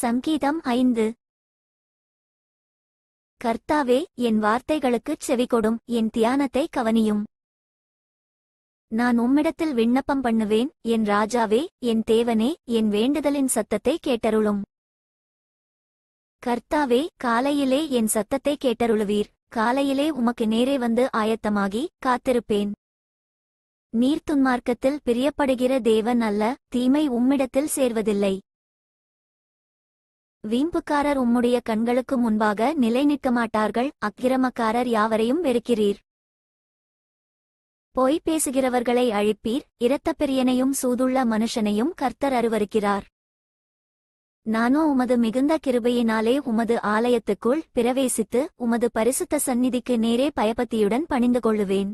சங்கீதம் ஐந்து கர்த்தாவே என் வார்த்தைகளுக்குச் செவிகொடும் என் தியானத்தை கவனியும் நான் உம்மிடத்தில் விண்ணப்பம் பண்ணுவேன் என் ராஜாவே என் தேவனே என் வேண்டுதலின் சத்தத்தை கேட்டருளும் கர்த்தாவே காலையிலே என் சத்தத்தை கேட்டருளுவீர் காலையிலே உமக்கு நேரே வந்து ஆயத்தமாகி காத்திருப்பேன் நீர் துன்மார்க்கத்தில் பிரியப்படுகிற தேவன் அல்ல தீமை உம்மிடத்தில் சேர்வதில்லை வீம்புக்காரர் உம்முடைய கண்களுக்கு முன்பாக நிலை நிற்க மாட்டார்கள் அக்கிரமக்காரர் யாவரையும் வெறுக்கிறீர் பொய் பேசுகிறவர்களை அழிப்பீர் இரத்தப் பிரியனையும் சூதுள்ள மனுஷனையும் கர்த்தர் அருவருக்கிறார் நானோ உமது மிகுந்த கிருபையினாலே உமது ஆலயத்துக்குள் பிரவேசித்து உமது பரிசுத்த சந்நிதிக்கு நேரே பயபக்தியுடன் பணிந்து கொள்ளுவேன்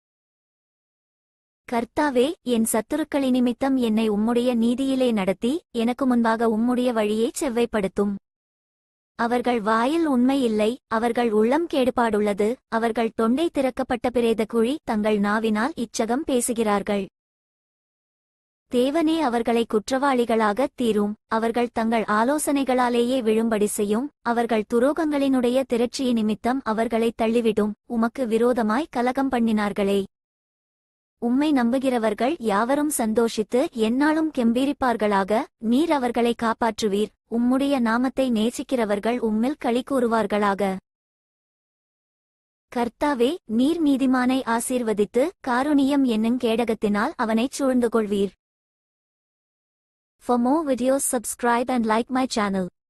கர்த்தாவே என் சத்துருக்களி நிமித்தம் என்னை உம்முடைய நீதியிலே நடத்தி எனக்கு முன்பாக உம்முடைய வழியைச் செவ்வைப்படுத்தும் அவர்கள் வாயில் உண்மை இல்லை அவர்கள் உள்ளம் கேடுபாடுள்ளது அவர்கள் தொண்டை திறக்கப்பட்ட பிரேத குழி தங்கள் நாவினால் இச்சகம் பேசுகிறார்கள் தேவனே அவர்களை குற்றவாளிகளாகத் தீரும் அவர்கள் தங்கள் ஆலோசனைகளாலேயே விழும்படி செய்யும் அவர்கள் துரோகங்களினுடைய திரட்சிய நிமித்தம் அவர்களை தள்ளிவிடும் உமக்கு விரோதமாய் கலகம் பண்ணினார்களே உம்மை நம்புகிறவர்கள் யாவரும் சந்தோஷித்து எந்நாளும் கெம்பீரிப்பார்களாக நீர் அவர்களை காப்பாற்றுவீர் உம்முடைய நாமத்தை நேசிக்கிறவர்கள் உம்மில் களி கூறுவார்களாக கர்த்தாவே நீர் நீதிமானை ஆசீர்வதித்து காருணியம் என்னும் கேடகத்தினால் அவனைச் சூழ்ந்து கொள்வீர் For more videos subscribe and like my channel.